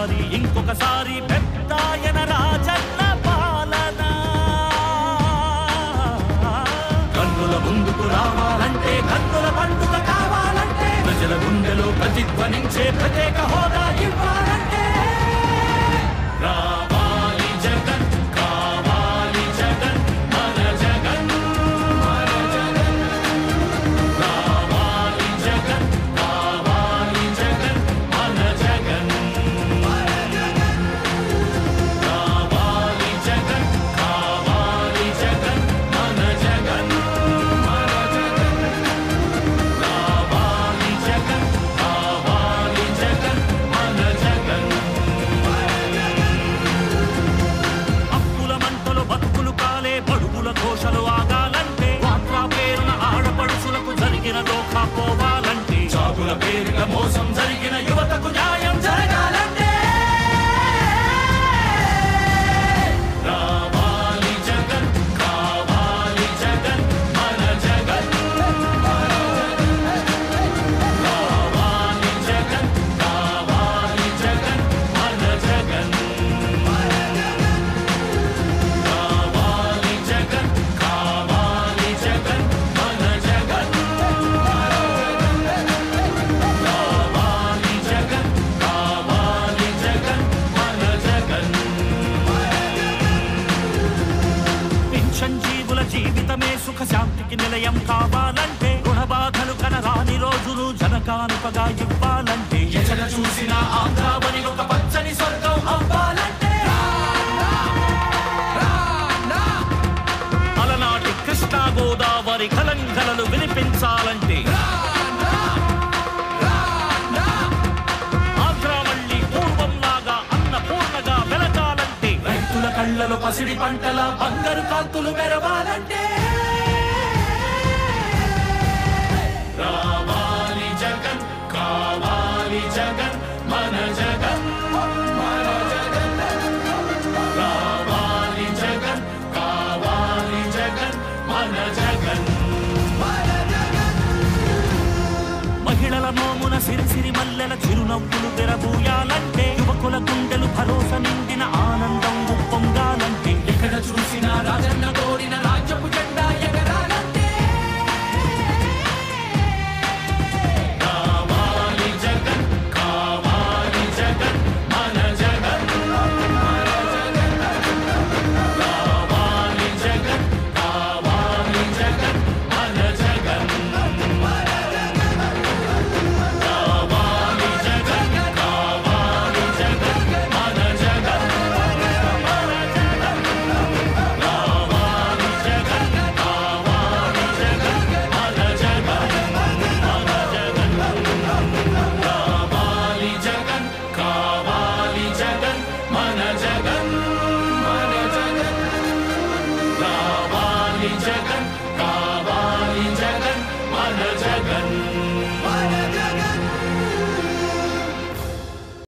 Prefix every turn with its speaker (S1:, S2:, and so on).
S1: ఒకసారి ఇంకొకసారి పెద్దాయన రాజన్న పాలన కన్నుల ముందుకు రావాలంటే కన్నుల పండుగ కావాలంటే ప్రజల గుండెలో ప్రతిధ్వనించే ప్రత్యేక హోదా ఇవ్వాలంటే రావాలి జగన్ కావాలి జగన్ మన జగన్ మన జగన్ రావాలి జగన్ కావాలి జగన్ మన జగన్ రావాలి జగన్ కావాలి జగన్ మన జగన్ మన జగన్ రావాలి జగన్ కావాలి జగన్ మన జగన్ అప్పుల మంటలు బతుకులు కాలే బడుగుల ఘోషలు ఆగాలంటే వాట్రా పేరున ఆడపడుచులకు జరిగిన దోఖా పోవాలంటే జాబుల పేరిట మోసం జరిగిన యువతకు న్యాయం జరగాలంటే రావాలి జగన్ కావాలి జగన్ మన జగన్ రావాలి జగన్ కావాలి జగన్ మన జగన్ కావాలి జగన్ కావాలి జగన్ మన జగన్ కావాలి జగన్ కావాలి జగన్ మన జగన్ పెన్షన్ జీవుల జీవితమే సుఖ శాంతికి నిలయం కావాలంటే రుణ బాధలు కనరాని రోజులు జనకానుకగా ఇవ్వాలంటే ఎచట చూసిన ఆంధ్రావని ఒక పచ్చని స్వర్గం అవ్వాలంటే అలనాటి కృష్ణా గోదావరి కలంకలలు వినిపించాలంటే ఆంధ్ర మళ్ళీ పూర్వంలాగా అన్నపూర్ణగా వెలగాలంటే రైతుల కళ్ళలో పసిడి పంటల బంగారు కాంతులు మెరవాలంటే రావాలి జగన్ కావాలి జగన్ మన జగన్ మన జగన్ రావాలి జగన్ కావాలి జగన్ మన జగన్ మహిళల మోమున సిరిసిరి మల్లెల చిరునవ్వులు తెరబూయాలంటే యువకుల గుండెలు భరోసా నిండిన ఆనందం ఉప్పొంగాలంటే ఎక్కడ చూసినా రాజన్న కోరిన రాజ్యపు జెండా ఎగరాలంటే కావాలి జగన్ కావాలి జగన్ మన జగన్ మన జగన్ కావాలి జగన్ కావాలి జగన్ మన జగన్ కావాలి జగన్ కావాలి జగన్ మన జగన్ కావాలి జగన్ కావాలి జగన్ మన జగన్ కావాలి జగన్ కావాలి జగన్ మన జగన్ మన జగన్ కావాలి జగన్